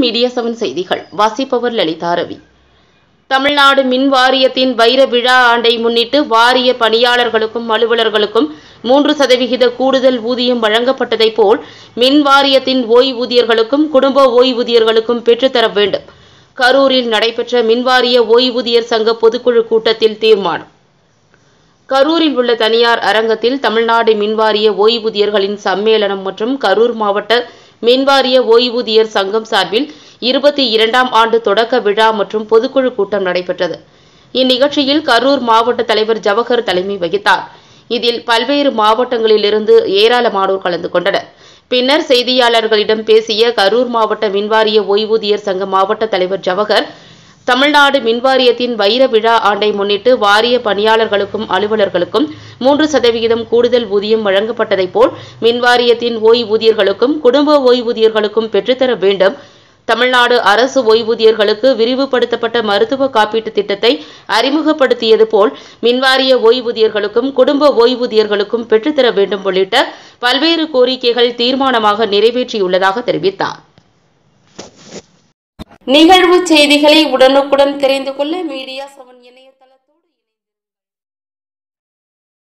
media seven செய்திகள் வாசிப்பவர் லலிதா ரவி தமிழ்நாடு மின் வாரியத்தின் வைர விழா ஆண்டை முன்னிட்டு வாரிய பணியாளர்களுக்கும் அலுவலர்களுக்கும் மூன்று சதவிகித கூடுதல் ஊதியம் வழங்கப்பட்டதைப் போல் மின் வாரியத்தின் ஓய்வூதியர்களுக்கும் குடும்ப ஓய்வூதியர்களுக்கும் பெற்றுத்தர வேண்டும் கரூரில் நடைபெற்ற மின்வாரிய ஓய்வூதியர் சங்க பொதுக்குழு கூட்டத்தில் தீர்மானம் கரூரில் உள்ள தனியார் அரங்கத்தில் தமிழ்நாடு மின்வாரிய ஓய்வூதியர்களின் சம்மேளனம் மற்றும் கரூர் மாவட்ட மின்வாரிய ஓய்வூதியர் சங்கம் சார்பில் இருபத்தி இரண்டாம் ஆண்டு தொடக்க விழா மற்றும் பொதுக்குழு கூட்டம் நடைபெற்றது இந்நிகழ்ச்சியில் கரூர் மாவட்ட தலைவர் ஜவஹர் தலைமை வகித்தார் இதில் பல்வேறு மாவட்டங்களிலிருந்து ஏராளமானோர் கலந்து கொண்டனர் பின்னர் செய்தியாளர்களிடம் பேசிய கரூர் மாவட்ட மின்வாரிய ஓய்வூதியர் சங்க மாவட்ட தலைவர் ஜவஹர் தமிழ்நாடு மின்வாரியத்தின் வைர விழா ஆண்டை முன்னிட்டு வாரிய பணியாளர்களுக்கும் அலுவலர்களுக்கும் மூன்று சதவிகிதம் கூடுதல் ஊதியம் வழங்கப்பட்டதைப் போல் மின்வாரியத்தின் ஓய்வூதியர்களுக்கும் குடும்ப ஓய்வூதியர்களுக்கும் பெற்றுத்தர வேண்டும் தமிழ்நாடு அரசு ஓய்வூதியர்களுக்கு விரிவுபடுத்தப்பட்ட மருத்துவ காப்பீட்டுத் திட்டத்தை அறிமுகப்படுத்தியது போல் மின்வாரிய ஓய்வூதியர்களுக்கும் குடும்ப ஓய்வூதியர்களுக்கும் பெற்றுத்தர வேண்டும் உள்ளிட்ட பல்வேறு கோரிக்கைகள் தீர்மானமாக நிறைவேற்றியுள்ளதாக தெரிவித்தார் நிகழ்வு செய்திகளை உடனுக்குடன் தெரிந்து கொள்ள மீடியா செவன் இணைய